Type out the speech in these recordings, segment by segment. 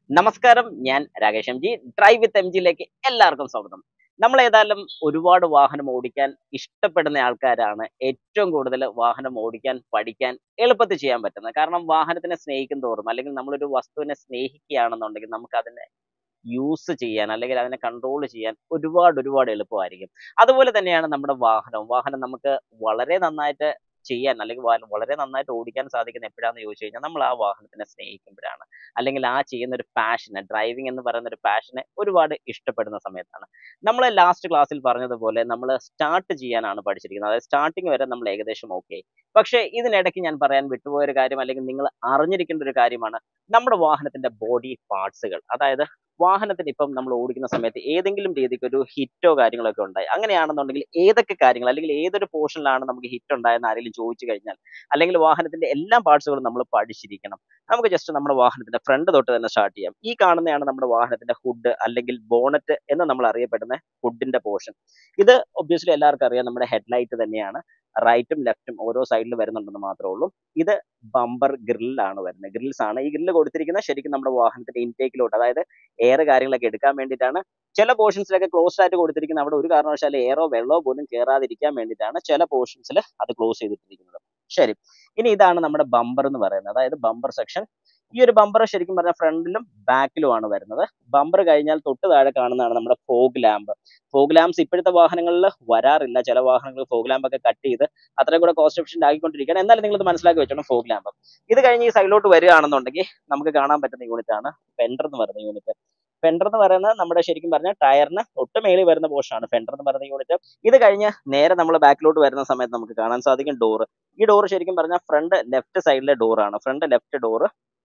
നമസ്കാരം ഞാൻ Rakesh M G drive with M ജിയിലേക്ക് എല്ലാവർക്കും സ്വാഗതം നമ്മൾ ഏതായാലും ഒരുപാട് വാഹനം ഓടിക്കാൻ ഇഷ്ടപ്പെടുന്ന ആൾക്കാരാണ് ഏറ്റവും കൂടുതൽ വാഹനം ഓടിക്കാൻ പഠിക്കാൻ എളുപ്പത്തിൽ ചെയ്യാൻ പറ്റുന്നത് കാരണം വാഹനത്തിനെ സ്നേഹിക്കും തോറും അല്ലെങ്കിൽ നമ്മളൊരു വസ്തുവിനെ സ്നേഹിക്കുകയാണെന്നുണ്ടെങ്കിൽ നമുക്ക് അതിനെ യൂസ് ചെയ്യാൻ അല്ലെങ്കിൽ അതിനെ കൺട്രോൾ ചെയ്യാൻ ഒരുപാട് ഒരുപാട് എളുപ്പമായിരിക്കും അതുപോലെ തന്നെയാണ് നമ്മുടെ വാഹനം വാഹനം നമുക്ക് വളരെ നന്നായിട്ട് ചെയ്യാൻ അല്ലെങ്കിൽ വ- വളരെ നന്നായിട്ട് ഓടിക്കാൻ സാധിക്കുന്ന എപ്പോഴാന്ന് ചോദിച്ചു കഴിഞ്ഞാൽ നമ്മൾ ആ വാഹനത്തിനെ സ്നേഹിക്കുമ്പോഴാണ് അല്ലെങ്കിൽ ആ ചെയ്യുന്ന ഒരു പാഷന് ഡ്രൈവിംഗ് എന്ന് പറയുന്ന ഒരു പാഷനെ ഒരുപാട് ഇഷ്ടപ്പെടുന്ന സമയത്താണ് നമ്മൾ ലാസ്റ്റ് ക്ലാസ്സിൽ പറഞ്ഞതുപോലെ നമ്മൾ സ്റ്റാർട്ട് ചെയ്യാനാണ് പഠിച്ചിരിക്കുന്നത് അതായത് സ്റ്റാർട്ടിങ് വരെ നമ്മൾ ഏകദേശം ഓക്കെ പക്ഷേ ഇതിനിടയ്ക്ക് ഞാൻ പറയാൻ വിട്ടുപോയ ഒരു കാര്യം അല്ലെങ്കിൽ നിങ്ങൾ അറിഞ്ഞിരിക്കേണ്ട ഒരു കാര്യമാണ് നമ്മുടെ വാഹനത്തിന്റെ ബോഡി പാർട്സുകൾ അതായത് വാഹനത്തിന് ഇപ്പം നമ്മൾ ഓടിക്കുന്ന സമയത്ത് ഏതെങ്കിലും രീതിക്ക് ഒരു ഹിറ്റോ കാര്യങ്ങളൊക്കെ ഉണ്ടായി അങ്ങനെയാണെന്നുണ്ടെങ്കിൽ ഏതൊക്കെ കാര്യങ്ങൾ അല്ലെങ്കിൽ ഏതൊരു പോർഷനിലാണ് നമുക്ക് ഹിറ്റ് ഉണ്ടായെന്ന് ആരെങ്കിലും ചോദിച്ചു കഴിഞ്ഞാൽ അല്ലെങ്കിൽ വാഹനത്തിന്റെ എല്ലാ പാർട്സുകളും നമ്മൾ പഠിച്ചിരിക്കണം നമുക്ക് ജസ്റ്റ് നമ്മുടെ വാഹനത്തിന്റെ ഫ്രണ്ട് തൊട്ട് തന്നെ സ്റ്റാർട്ട് ചെയ്യാം ഈ കാണുന്നതാണ് നമ്മുടെ വാഹനത്തിന്റെ ഹുഡ് അല്ലെങ്കിൽ ബോണറ്റ് എന്ന് നമ്മൾ അറിയപ്പെടുന്ന ഹുഡിന്റെ പോർഷൻ ഇത് ഒബ്വിയസ്ലി എല്ലാവർക്കും അറിയാം നമ്മുടെ ഹെഡ്ലൈറ്റ് തന്നെയാണ് റൈറ്റും ലെഫ്റ്റും ഓരോ സൈഡിൽ വരുന്നുണ്ടെന്ന് മാത്രമേ ഉള്ളൂ ഇത് ബമ്പർ ഗ്രില്ലാണ് വരുന്നത് ഗ്രിൽസ് ആണ് ഈ ഗ്രില്ല് കൊടുത്തിരിക്കുന്നത് ശരിക്കും നമ്മുടെ വാഹനത്തിന്റെ ഇൻടേക്കിലോട്ട് അതായത് എയർ കാര്യങ്ങളൊക്കെ എടുക്കാൻ വേണ്ടിയിട്ടാണ് ചില പോർഷൻസിലൊക്കെ ക്ലോസ്ഡ് ആയിട്ട് കൊടുത്തിരിക്കുന്ന അവിടെ ഒരു കാരണവശാലും എയറോ വെള്ളമോ പോലും കയറാതിരിക്കാൻ വേണ്ടിയിട്ടാണ് ചില പോർഷൻസിൽ അത് ക്ലോസ് ചെയ്തിട്ടിരിക്കുന്നത് ശരി ഇനി ഇതാണ് നമ്മുടെ ബമ്പർ എന്ന് പറയുന്നത് അതായത് ബമ്പർ സെക്ഷൻ ഈ ഒരു ബമ്പർ ശരിക്കും പറഞ്ഞാൽ ഫ്രണ്ടിലും ബാക്കിലും ആണ് വരുന്നത് ബമ്പർ കഴിഞ്ഞാൽ തൊട്ട് താഴെ കാണുന്നതാണ് നമ്മുടെ ഫോഗ് ലാമ്പ് ഫോഗ് ലാംപ്സ് ഇപ്പോഴത്തെ വാഹനങ്ങളിൽ വരാറില്ല ചില വാഹനങ്ങൾ ഫോഗ് ലാമ്പ് ഒക്കെ കട്ട് ചെയ്ത് അത്രയും കൂടെ കോസ്റ്റ് എഫിഷ്യന്റ് ആക്കിക്കൊണ്ടിരിക്കുകയാണ് എന്നാലും നിങ്ങൾ ഇത് മനസ്സിലാക്കി വെച്ചോണം ഫോഗ് ലാമ്പ് ഇത് കഴിഞ്ഞ് ഈ സൈഡിലോട്ട് വരികയാണെന്നുണ്ടെങ്കിൽ നമുക്ക് കാണാൻ പറ്റുന്ന യൂണിറ്റ് ആണ് ഫെൻഡർ എന്ന് പറയുന്ന യൂണിറ്റ് ഫെൻഡർ എന്ന് പറയുന്നത് നമ്മുടെ ശരിക്കും പറഞ്ഞാൽ ടയറിന് തൊട്ട് മേളിൽ വരുന്ന പോർഷൻ ആണ് ഫെൻഡർ എന്ന് പറയുന്ന യൂണിറ്റ് ഇത് കഴിഞ്ഞ് നേരെ നമ്മൾ ബാക്കിലോട്ട് വരുന്ന സമയത്ത് നമുക്ക് കാണാൻ സാധിക്കും ഡോർ ഈ ഡോർ ശരിക്കും പറഞ്ഞാൽ ഫ്രണ്ട് ലെഫ്റ്റ് സൈഡിലെ ഡോർ ആണ് ഫ്രണ്ട് ലെഫ്റ്റ് ഡോർ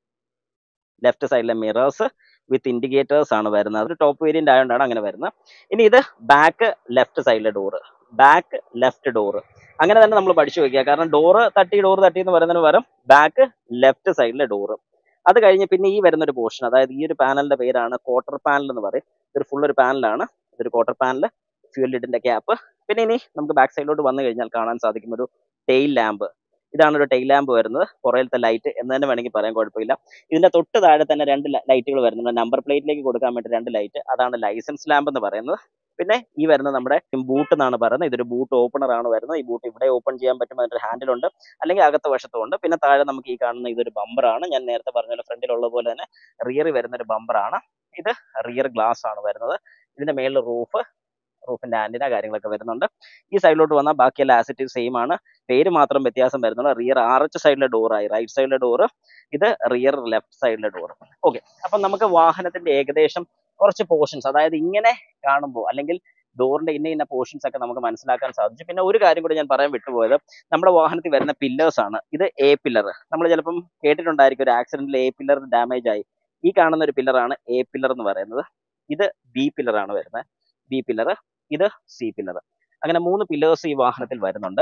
ലെഫ്റ്റ് സൈഡിലെ മിറേഴ്സ് വിത്ത് ഇൻഡിക്കേറ്റേഴ്സ് ആണ് വരുന്നത് ഒരു ടോപ്പ് വേരിയന്റ് ആയതുകൊണ്ടാണ് അങ്ങനെ വരുന്നത് ഇനി ഇത് ബാക്ക് ലെഫ്റ്റ് സൈഡിലെ ഡോർ ബാക്ക് ലെഫ്റ്റ് ഡോർ അങ്ങനെ തന്നെ നമ്മൾ പഠിച്ചു വെക്കുക കാരണം ഡോറ് തട്ടി ഡോർ തട്ടി എന്ന് പറയുന്നതിന് പകരം ബാക്ക് ലെഫ്റ്റ് സൈഡിലെ ഡോറ് അത് കഴിഞ്ഞ് പിന്നെ ഈ വരുന്ന ഒരു പോർഷൻ അതായത് ഈ ഒരു പാനലിന്റെ പേരാണ് ക്വാർട്ടർ പാനൽ എന്ന് പറയും ഇതൊരു ഫുൾ ഒരു പാനലാണ് ഇതൊരു ക്വാർട്ടർ പാനൽ ഫ്യൂൽ ലിഡിന്റെ ക്യാപ്പ് പിന്നെ ഇനി നമുക്ക് ബാക്ക് സൈഡിലോട്ട് വന്നു കഴിഞ്ഞാൽ കാണാൻ സാധിക്കും ഒരു ടെയിൽ ലാമ്പ് ഇതാണ് ഒരു ടെയിൽ ലാമ്പ് വരുന്നത് പുറകിലത്തെ ലൈറ്റ് എന്ന് തന്നെ വേണമെങ്കിൽ പറയാൻ കുഴപ്പമില്ല ഇതിന്റെ തൊട്ട് താഴെ തന്നെ രണ്ട് ലൈറ്റുകൾ വരുന്നുണ്ട് നമ്പർ പ്ലേറ്റിലേക്ക് കൊടുക്കാൻ വേണ്ടി രണ്ട് ലൈറ്റ് അതാണ് ലൈസൻസ് ലാമ്പ് എന്ന് പറയുന്നത് പിന്നെ ഈ വരുന്നത് നമ്മുടെ ബൂട്ട് എന്നാണ് പറയുന്നത് ഇതൊരു ബൂട്ട് ഓപ്പണർ ആണ് വരുന്നത് ഈ ബൂട്ട് ഇവിടെ ഓപ്പൺ ചെയ്യാൻ പറ്റും അതിന്റെ ഹാൻഡിൽ ഉണ്ട് അല്ലെങ്കിൽ അകത്ത വശത്തും ഉണ്ട് പിന്നെ താഴെ നമുക്ക് ഈ കാണുന്ന ഇതൊരു ബമ്പർ ആണ് ഞാൻ നേരത്തെ പറഞ്ഞ പോലെ ഫ്രണ്ടിലുള്ള പോലെ തന്നെ റിയറിൽ വരുന്ന ഒരു ബമ്പർ ആണ് ഇത് റിയർ ഗ്ലാസ് ആണ് വരുന്നത് ഇതിന്റെ മേളിൽ റൂഫ് റൂഫിന്റെ ആന്റിന കാര്യങ്ങളൊക്കെ വരുന്നുണ്ട് ഈ സൈഡിലോട്ട് വന്നാൽ ബാക്കിയെല്ലാം ആസിറ്റീവ് സെയിം ആണ് പേര് മാത്രം വ്യത്യാസം വരുന്നുള്ളൂ റിയർ ആർ എച്ച് സൈഡിലെ ഡോറായി റൈറ്റ് സൈഡിലെ ഡോറ് ഇത് റിയർ ലെഫ്റ്റ് സൈഡിലെ ഡോർ ഓക്കെ അപ്പം നമുക്ക് വാഹനത്തിന്റെ ഏകദേശം കുറച്ച് പോർഷൻസ് അതായത് ഇങ്ങനെ കാണുമ്പോൾ അല്ലെങ്കിൽ ഡോറിന്റെ ഇന്ന ഇന്ന പോർഷൻസ് ഒക്കെ നമുക്ക് മനസ്സിലാക്കാൻ സാധിച്ചു പിന്നെ ഒരു കാര്യം കൂടി ഞാൻ പറയാൻ വിട്ടുപോയത് നമ്മുടെ വാഹനത്തിൽ വരുന്ന പില്ലേഴ്സ് ആണ് ഇത് എ പില്ലർ നമ്മൾ ചിലപ്പം കേട്ടിട്ടുണ്ടായിരിക്കും ഒരു ആക്സിഡന്റിൽ എ പില്ലർ ഡാമേജ് ആയി ഈ കാണുന്ന ഒരു പില്ലറാണ് എ പില്ലർ എന്ന് പറയുന്നത് ഇത് ബി പില്ലർ ആണ് വരുന്നത് ബി പില്ലർ ഇത് സി പില്ലർ അങ്ങനെ മൂന്ന് പില്ലേഴ്സ് ഈ വാഹനത്തിൽ വരുന്നുണ്ട്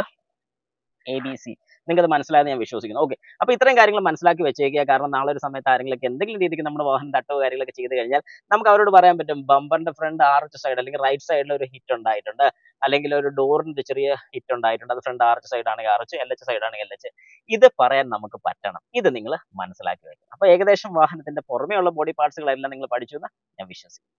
എ ബി സി നിങ്ങൾക്ക് അത് മനസ്സിലായെന്ന് ഞാൻ വിശ്വസിക്കുന്നു ഓക്കെ അപ്പൊ ഇത്രയും കാര്യങ്ങൾ മനസ്സിലാക്കി വെച്ചേക്കുക കാരണം നാളെ ഒരു സമയത്ത് ആരെങ്കിലും എന്തെങ്കിലും രീതിക്ക് നമ്മുടെ വാഹനം തട്ടോ കാര്യങ്ങളൊക്കെ ചെയ്ത് കഴിഞ്ഞാൽ നമുക്ക് അവരോട് പറയാൻ പറ്റും ബമ്പറിന്റെ ഫ്രണ്ട് ആർച്ച് സൈഡ് അല്ലെങ്കിൽ റൈറ്റ് സൈഡിൽ ഒരു ഹിറ്റ് ഉണ്ടായിട്ടുണ്ട് അല്ലെങ്കിൽ ഒരു ഡോറിന്റെ ചെറിയ ഹിറ്റ് ഉണ്ടായിട്ടുണ്ട് അത് ഫ്രണ്ട് ആർച്ച് സൈഡ് ആണെങ്കിൽ ആർച്ച് എൽ എച്ച് സൈഡ് ആണെങ്കിൽ എൽ എച്ച് ഇത് പറയാൻ നമുക്ക് പറ്റണം ഇത് നിങ്ങൾ മനസ്സിലാക്കി വെക്കണം അപ്പൊ ഏകദേശം വാഹനത്തിന്റെ പുറമേ ഉള്ള ബോഡി പാർട്സുകളെല്ലാം നിങ്ങൾ പഠിച്ചു എന്ന് ഞാൻ വിശ്വസിക്കുന്നു